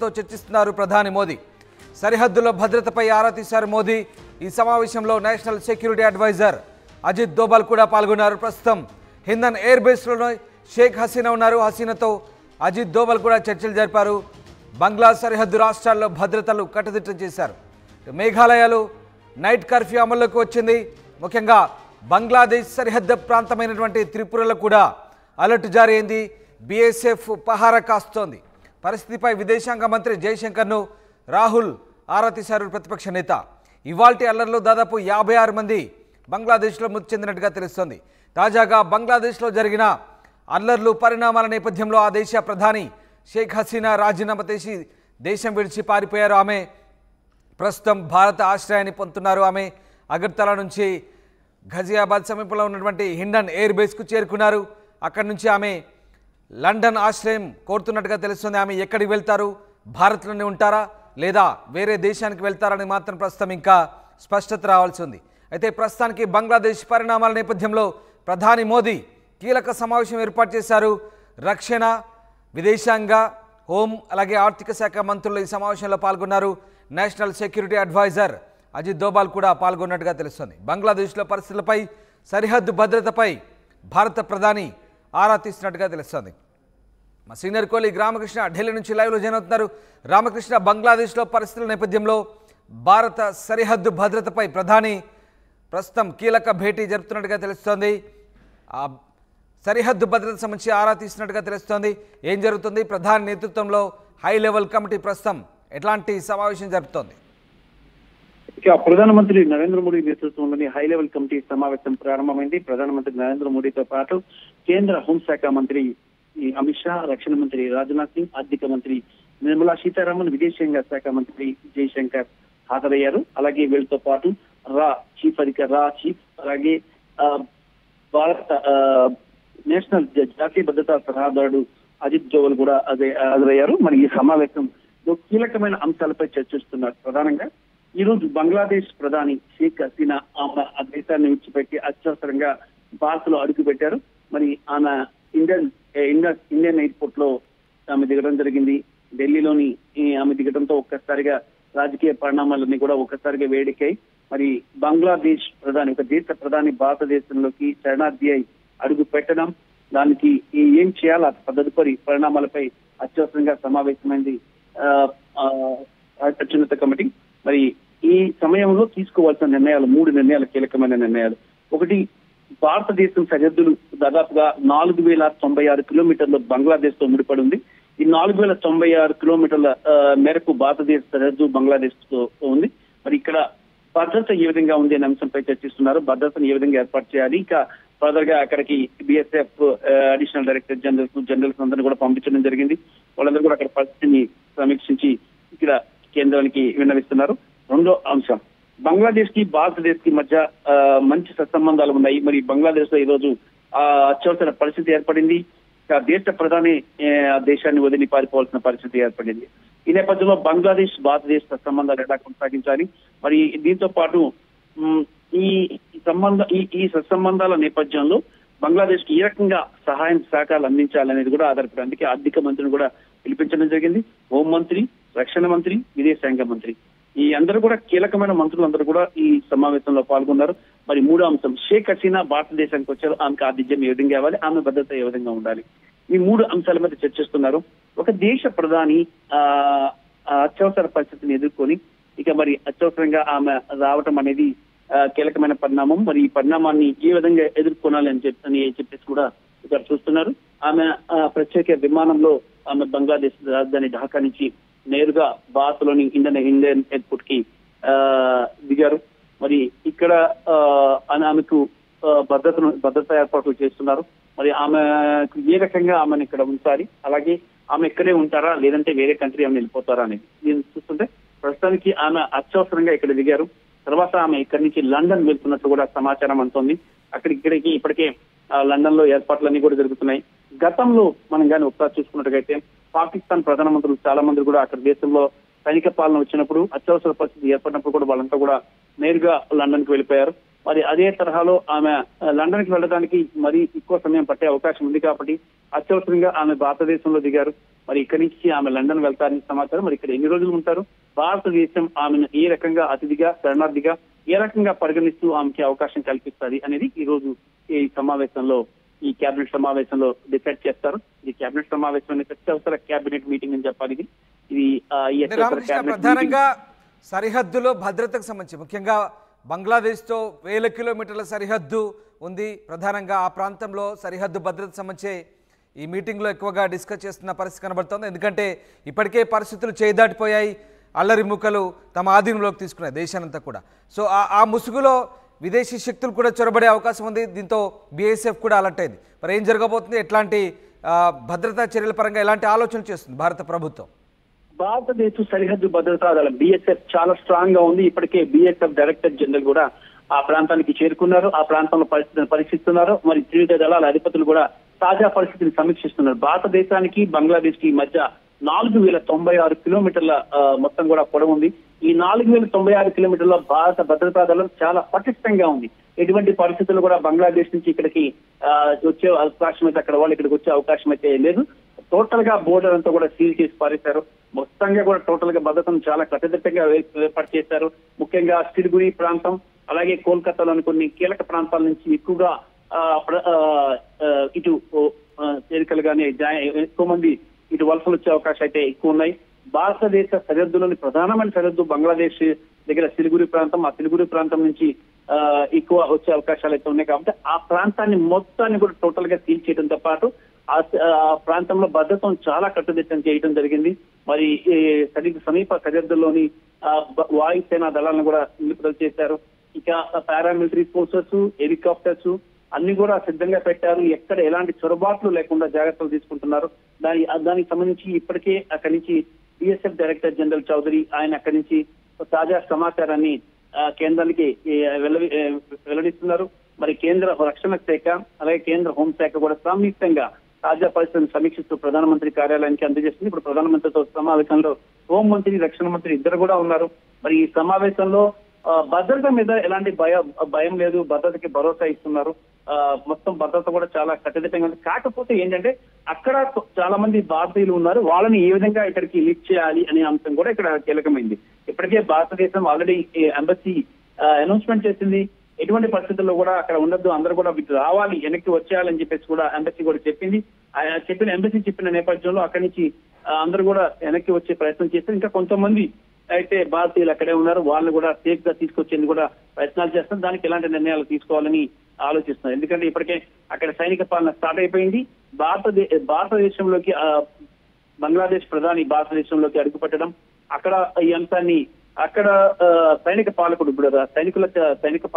ప్రతినిధులతో చర్చిస్తున్నారు ప్రధాని మోదీ సరిహద్దుల భద్రతపై ఆరా తీశారు మోదీ ఈ సమావేశంలో national security adviser Ajit Doval కూడా పాల్గొన్నారు ప్రస్తుతం హిందన్ ఎయిర్ బేస్లో షేక్ హసీనా ఉన్నారు హసీనాతో అజిత్ దోబల్ కూడా చర్చలు జరిపారు బంగ్లా సరిహద్దు రాష్ట్రాల్లో భద్రతలు కట్టుదిట్టం చేశారు మేఘాలయలో నైట్ కర్ఫ్యూ అమల్లోకి వచ్చింది ముఖ్యంగా బంగ్లాదేశ్ సరిహద్దు ప్రాంతమైనటువంటి త్రిపురలో కూడా అలర్ట్ జారీ అయింది బీఎస్ఎఫ్ పహారా కాస్తోంది పరిస్థితిపై విదేశాంగ మంత్రి జయశంకర్ను రాహుల్ ఆరా తీశారు ప్రతిపక్ష నేత ఇవాల్టి అల్లర్లో దాదాపు యాభై ఆరు మంది బంగ్లాదేశ్లో మృతి చెందినట్టుగా తెలుస్తోంది తాజాగా బంగ్లాదేశ్లో జరిగిన అల్లర్లు పరిణామాల నేపథ్యంలో ఆ దేశ ప్రధాని షేక్ హసీనా రాజీనామా చేసి దేశం విడిచి పారిపోయారు ఆమె ప్రస్తుతం భారత ఆశ్రయాన్ని పొందుతున్నారు ఆమె అగర్తల నుంచి ఘజియాబాద్ సమీపంలో ఉన్నటువంటి హిండన్ ఎయిర్ బేస్కు చేరుకున్నారు అక్కడి నుంచి ఆమె లండన్ ఆశ్రయం కోరుతున్నట్టుగా తెలుస్తుంది ఆమె ఎక్కడికి వెళ్తారు భారత్లోనే ఉంటారా లేదా వేరే దేశానికి వెళ్తారని మాత్రం ప్రస్తుతం ఇంకా స్పష్టత రావాల్సి ఉంది అయితే ప్రస్తుతానికి బంగ్లాదేశ్ పరిణామాల నేపథ్యంలో ప్రధాని మోదీ కీలక సమావేశం ఏర్పాటు చేశారు రక్షణ విదేశాంగ హోం అలాగే ఆర్థిక శాఖ మంత్రులు ఈ సమావేశంలో పాల్గొన్నారు national security adviser Ajit Doval కూడా పాల్గొన్నట్టుగా తెలుస్తుంది బంగ్లాదేశ్లో పరిస్థితులపై సరిహద్దు భద్రతపై భారత ప్రధాని ఆరా తీస్తున్నట్టుగా తెలుస్తుంది మా సీనియర్ కోహ్లీ రామకృష్ణ ఢిల్లీ నుంచి లైవ్లో జాయిన్ అవుతున్నారు రామకృష్ణ బంగ్లాదేశ్లో పరిస్థితుల నేపథ్యంలో భారత సరిహద్దు భద్రతపై ప్రధాని ప్రస్తుతం కీలక భేటీ జరుపుతున్నట్టుగా తెలుస్తోంది ఆ సరిహద్దు భద్రత సంబంధించి ఆరా తీస్తున్నట్టుగా తెలుస్తోంది ఏం జరుగుతుంది ప్రధాని నేతృత్వంలో హై లెవెల్ కమిటీ ప్రస్తుతం ఎట్లాంటి సమావేశం జరుపుతోంది ఇక ప్రధానమంత్రి నరేంద్ర మోడీ నేతృత్వంలోని హై లెవెల్ కమిటీ సమావేశం ప్రారంభమైంది ప్రధానమంత్రి నరేంద్ర మోడీతో పాటు కేంద్ర హోంశాఖ మంత్రి ఈ అమిత్ షా రక్షణ మంత్రి రాజ్నాథ్ సింగ్ ఆర్థిక మంత్రి నిర్మలా సీతారామన్ విదేశాంగ శాఖ మంత్రి జయశంకర్ హాజరయ్యారు అలాగే వీళ్ళతో పాటు రా చీఫ్ అధికారి రా చీఫ్ అలాగే ఆ, భారత ఆ, నేషనల్ జ- జాతీయ భద్రతా సలహాదారుడు అజిత్ జోవల్ కూడా అదే హాజరయ్యారు మరి ఈ సమావేశంలో కీలకమైన అంశాలపై చర్చిస్తున్నారు ప్రధానంగా ఈ రోజు బంగ్లాదేశ్ ప్రధాని షేక్ హసీనా ఆమె ఆ దేశాన్ని విడిచిపెట్టి అత్యవసరంగా భారత్ లో అడుగు పెట్టారు మరి ఆమె Indian A, Indian Indian airport లో ఆమె దిగడం జరిగింది ఢిల్లీలోని ఈ ఆమె దిగడంతో ఒక్కసారిగా రాజకీయ పరిణామాలన్నీ కూడా ఒక్కసారిగా వేడికాయి మరి బంగ్లాదేశ్ ప్రధాని ఒక దేశ ప్రధాని భారతదేశంలోకి శరణార్థి అయి అడుగు పెట్టడం దానికి ఈ ఏం చేయాలి ఆ తదుపరి పరిణామాలపై అత్యవసరంగా సమావేశమైంది ఆ, ఆ, అత్యున్నత కమిటీ మరి ఈ సమయంలో తీసుకోవాల్సిన నిర్ణయాలు మూడు నిర్ణయాలు కీలకమైన నిర్ణయాలు ఒకటి భారతదేశం సరిహద్దులు దాదాపుగా నాలుగు వేల తొంభై ఆరు కిలోమీటర్ల బంగ్లాదేశ్ తో ముడిపడి ఉంది ఈ నాలుగు వేల తొంభై ఆరు కిలోమీటర్ల ఆ, మేరకు భారతదేశ సరిహద్దు బంగ్లాదేశ్ తో ఉంది మరి ఇక్కడ భద్రత ఏ విధంగా ఉంది అనే అంశంపై చర్చిస్తున్నారు భద్రతను ఏ విధంగా ఏర్పాటు చేయాలి ఇంకా ఫర్దర్ గా అక్కడికి BSF additional director generals generals అందరినీ కూడా పంపించడం జరిగింది వాళ్ళందరూ కూడా అక్కడ పరిస్థితిని సమీక్షించి ఇక్కడ కేంద్రానికి విన్నవిస్తున్నారు రెండో అంశం బంగ్లాదేశ్ కి భారతదేశ్ కి మధ్య ఆ, మంచి సత్సంబంధాలు ఉన్నాయి మరి బంగ్లాదేశ్ లో ఈ రోజు ఆ అత్యవసర పరిస్థితి ఏర్పడింది ఆ దేశ ప్రధాని ఏ, ఆ దేశాన్ని వదిలి పారిపోవాల్సిన పరిస్థితి ఏర్పడింది ఈ నేపథ్యంలో బంగ్లాదేశ్ భారతదేశ సత్సంబంధాలు ఎలా కొనసాగించాలి మరి దీంతో పాటు మ్, ఈ ఈ సంబంధ ఈ ఈ సత్సంబంధాల నేపథ్యంలో బంగ్లాదేశ్ కి ఏ రకంగా సహాయం సహకారాలు అందించాలనేది కూడా ఆధారపడి అందుకే ఆర్థిక మంత్రిని కూడా పిలిపించడం జరిగింది హోం మంత్రి రక్షణ మంత్రి విదేశాంగ మంత్రి ఈ అందరూ కూడా కీలకమైన మంత్రులు అందరూ కూడా ఈ సమావేశంలో పాల్గొన్నారు మరి మూడో అంశం షేక్ హసీనా భారతదేశానికి వచ్చారు ఆమెకు ఆతిథ్యం ఏ విధంగా ఇవ్వాలి ఆమె భద్రత ఏ విధంగా ఉండాలి ఈ మూడు అంశాల మీద చర్చిస్తున్నారు ఒక దేశ ప్రధాని ఆ ఆ అత్యవసర పరిస్థితిని ఎదుర్కొని ఇక మరి అత్యవసరంగా ఆమె రావటం అనేది ఆ, కీలకమైన పరిణామం మరి ఈ పరిణామాన్ని ఏ విధంగా ఎదుర్కొనాలి అని చెప్పి అని చెప్పేసి కూడా ఇక్కడ చూస్తున్నారు ఆమె ఆ, ప్రత్యేక విమానంలో ఆమె బంగ్లాదేశ్ రాజధాని ఢాకా నుంచి నేరుగా భారత్ లోని ఇండియన్ ఇండియన్ ఎయిర్పోర్ట్ కి ఆ, దిగారు మరి ఇక్కడ ఆ, ఆమె- ఆమెకు ఆ, భద్రతను భద్రతా ఏర్పాట్లు చేస్తున్నారు మరి ఆమె ఏ రకంగా ఆమెను ఇక్కడ ఉంచాలి అలాగే ఆమె ఇక్కడే ఉంటారా లేదంటే వేరే కంట్రీ ఆమె వెళ్ళిపోతారా అనేది దీన్ని చూస్తుంటే ప్రస్తుతానికి ఆమె అత్యవసరంగా ఇక్కడ దిగారు తర్వాత ఆమె ఇక్కడి నుంచి లండన్ వెళ్తున్నట్లు కూడా సమాచారం అందుతోంది అక్కడికి ఇక్కడికి ఇప్పటికే ఆ, లండన్ లో ఏర్పాట్లన్నీ కూడా జరుగుతున్నాయి గతంలో మనం కానీ ఒకసారి చూసుకున్నట్టుగైతే పాకిస్తాన్ ప్రధానమంత్రులు చాలా మంది కూడా అక్కడ దేశంలో సైనిక పాలన వచ్చినప్పుడు అత్యవసర పరిస్థితి ఏర్పడినప్పుడు కూడా వాళ్ళంతా కూడా నేరుగా లండన్ కి వెళ్ళిపోయారు మరి అదే తరహాలో ఆమె ఆ, లండన్ కి వెళ్ళడానికి మరి ఎక్కువ సమయం పట్టే అవకాశం ఉంది కాబట్టి అత్యవసరంగా ఆమె భారతదేశంలో దిగారు మరి ఇక్కడి నుంచి ఆమె లండన్ వెళ్తారని సమాచారం మరి ఇక్కడ ఎన్ని రోజులు ఉంటారు భారతదేశం ఆమెను ఏ రకంగా అతిథిగా శరణార్థిగా ఏ రకంగా పరిగణిస్తూ ఆమెకి అవకాశం కల్పిస్తుంది అనేది ఈ రోజు ఈ సమావేశంలో ఈ కేబినెట్ సమావేశంలో డిసైడ్ చేస్తారు ఇది కేబినెట్ సమావేశం అనేది అత్యవసర కేబినెట్ మీటింగ్ అని చెప్పాలి ఇది ఇది ఆ, ఈ అంటే అత్యవసర రామకృష్ణ కేబినెట్ మీటింగ్ ప్రధానంగా సరిహద్దులో భద్రతకు సంబంధించి ముఖ్యంగా బంగ్లాదేశ్తో వేల కిలోమీటర్ల సరిహద్దు ఉంది ప్రధానంగా ఆ ప్రాంతంలో సరిహద్దు భద్రత సంబంధించి ఈ మీటింగ్లో ఎక్కువగా డిస్కస్ చేస్తున్న పరిస్థితి కనబడుతోంది ఎందుకంటే ఇప్పటికే పరిస్థితులు చేదాటిపోయాయి అల్లరి ముక్కలు తమ ఆధీనంలోకి తీసుకున్నాయి దేశానంతా కూడా సో ఆ- ఆ ముసుగులో విదేశీ శక్తులు కూడా చొరబడే అవకాశం ఉంది దీంతో బీఎస్ఎఫ్ కూడా అలర్ట్ అయింది మరి ఏం జరగబోతుంది ఎట్లాంటి ఆ, భద్రతా చర్యల పరంగా ఎలాంటి ఆలోచనలు చేస్తుంది భారత ప్రభుత్వం భారతదేశ సరిహద్దు భద్రతా దళం బిఎస్ఎఫ్ చాలా స్ట్రాంగ్ గా ఉంది ఇప్పటికే బిఎస్ఎఫ్ డైరెక్టర్ జనరల్ కూడా ఆ ప్రాంతానికి చేరుకున్నారు ఆ ప్రాంతంలో పరిస్థితిని పరీక్షిస్తున్నారు మరి త్రివిధ దళాల అధిపతులు కూడా తాజా పరిస్థితిని సమీక్షిస్తున్నారు భారతదేశానికి బంగ్లాదేశ్ కి మధ్య నాలుగు వేల తొంభై ఆరు కిలోమీటర్ల ఆ, మొత్తం కూడా పొడవు ఉంది ఈ నాలుగు వేల తొంభై ఆరు కిలోమీటర్ల భారత భద్రతా దళం చాలా పటిష్టంగా ఉంది ఎటువంటి పరిస్థితులు కూడా బంగ్లాదేశ్ నుంచి ఇక్కడికి ఆ, వచ్చే అవకాశం అయితే అక్కడ వాళ్ళు ఇక్కడికి వచ్చే అవకాశం అయితే లేదు టోటల్ గా బోర్డర్ అంతా కూడా సీల్ చేసి పారేశారు మొత్తంగా కూడా టోటల్ గా భద్రతను చాలా కట్టుదిట్టంగా ఏ- ఏర్పాటు చేశారు ముఖ్యంగా సిలిగురి ప్రాంతం అలాగే కోల్కతాలోని కొన్ని కీలక ప్రాంతాల నుంచి ఎక్కువగా ఆ, ప్ర- ఆ, ఆ, ఇటు ఆ, చేరికలు కానీ ఎక్కువ మంది ఇటు వలసలు వచ్చే అవకాశం అయితే ఎక్కువ ఉన్నాయి భారతదేశ సరిహద్దులోని ప్రధానమైన సరిహద్దు బంగ్లాదేశ్ దగ్గర సిలిగురి ప్రాంతం ఆ సిలిగురి ప్రాంతం నుంచి ఆ, ఎక్కువ వచ్చే అవకాశాలు అయితే ఉన్నాయి కాబట్టి ఆ ప్రాంతాన్ని మొత్తాన్ని కూడా టోటల్ గా సీల్ చేయడంతో పాటు ఆ స- ఆ ప్రాంతంలో భద్రతను చాలా కట్టుదిట్టం చేయడం జరిగింది మరి ఈ సరి- సమీప సరిహద్దుల్లోని ఆ, బ- వాయుసేన దళాలను కూడా నిలుపుదల చేశారు ఇక పారామిలిటరీ ఫోర్సెస్ హెలికాప్టర్స్ అన్ని కూడా సిద్ధంగా పెట్టారు ఎక్కడ ఎలాంటి చొరబాట్లు లేకుండా జాగ్రత్తలు తీసుకుంటున్నారు దాని దానికి సంబంధించి ఇప్పటికే అక్కడి నుంచి బిఎస్ఎఫ్ డైరెక్టర్ జనరల్ చౌదరి ఆయన అక్కడి నుంచి తాజా సమాచారాన్ని ఆ, కేంద్రానికి ఈ, వెల్లడి ఏ, వెల్లడిస్తున్నారు మరి కేంద్ర రక్షణ శాఖ అలాగే కేంద్ర హోంశాఖ కూడా సంయుక్తంగా తాజా పరిస్థితిని సమీక్షిస్తూ ప్రధానమంత్రి కార్యాలయానికి అందజేస్తుంది ఇప్పుడు ప్రధానమంత్రితో సమావేశంలో హోం మంత్రి రక్షణ మంత్రి ఇద్దరు కూడా ఉన్నారు మరి ఈ సమావేశంలో ఆ, భద్రత మీద ఎలాంటి భయ భయం లేదు భద్రతకి భరోసా ఇస్తున్నారు ఆ, మొత్తం భద్రత కూడా చాలా కట్టుదిట్టంగా ఉంది కాకపోతే ఏంటంటే అక్కడ చాలా మంది భారతీయులు ఉన్నారు వాళ్ళని ఏ విధంగా ఇక్కడికి లిఫ్ట్ చేయాలి అనే అంశం కూడా ఇక్కడ కీలకమైంది ఇప్పటికే భారతదేశం ఆల్రెడీ ఎంబసీ అనౌన్స్మెంట్ చేసింది ఎటువంటి పరిస్థితుల్లో కూడా అక్కడ ఉండొద్దు అందరూ కూడా వీటి రావాలి వెనక్కి వచ్చేయాలని చెప్పేసి కూడా ఎంబసీ కూడా చెప్పింది ఆ చెప్పిన ఎంబసీ చెప్పిన నేపథ్యంలో అక్కడి నుంచి ఆ, అందరూ కూడా వెనక్కి వచ్చే ప్రయత్నం చేస్తారు ఇంకా కొంతమంది అయితే భారతీయులు అక్కడే ఉన్నారు వాళ్ళని కూడా సేఫ్ గా తీసుకొచ్చేందుకు కూడా ప్రయత్నాలు చేస్తాం దానికి ఎలాంటి నిర్ణయాలు తీసుకోవాలని ఆలోచిస్తున్నారు ఎందుకంటే ఇప్పటికే అక్కడ సైనిక పాలన స్టార్ట్ అయిపోయింది భారతదే భారతదేశంలోకి ఆ, బంగ్లాదేశ్ ప్రధాని భారతదేశంలోకి అడుగుపెట్టడం అక్కడ ఈ అంశాన్ని అక్కడ ఆ, సైనిక పాలకుడు ఇప్పుడు సైనికుల సైనిక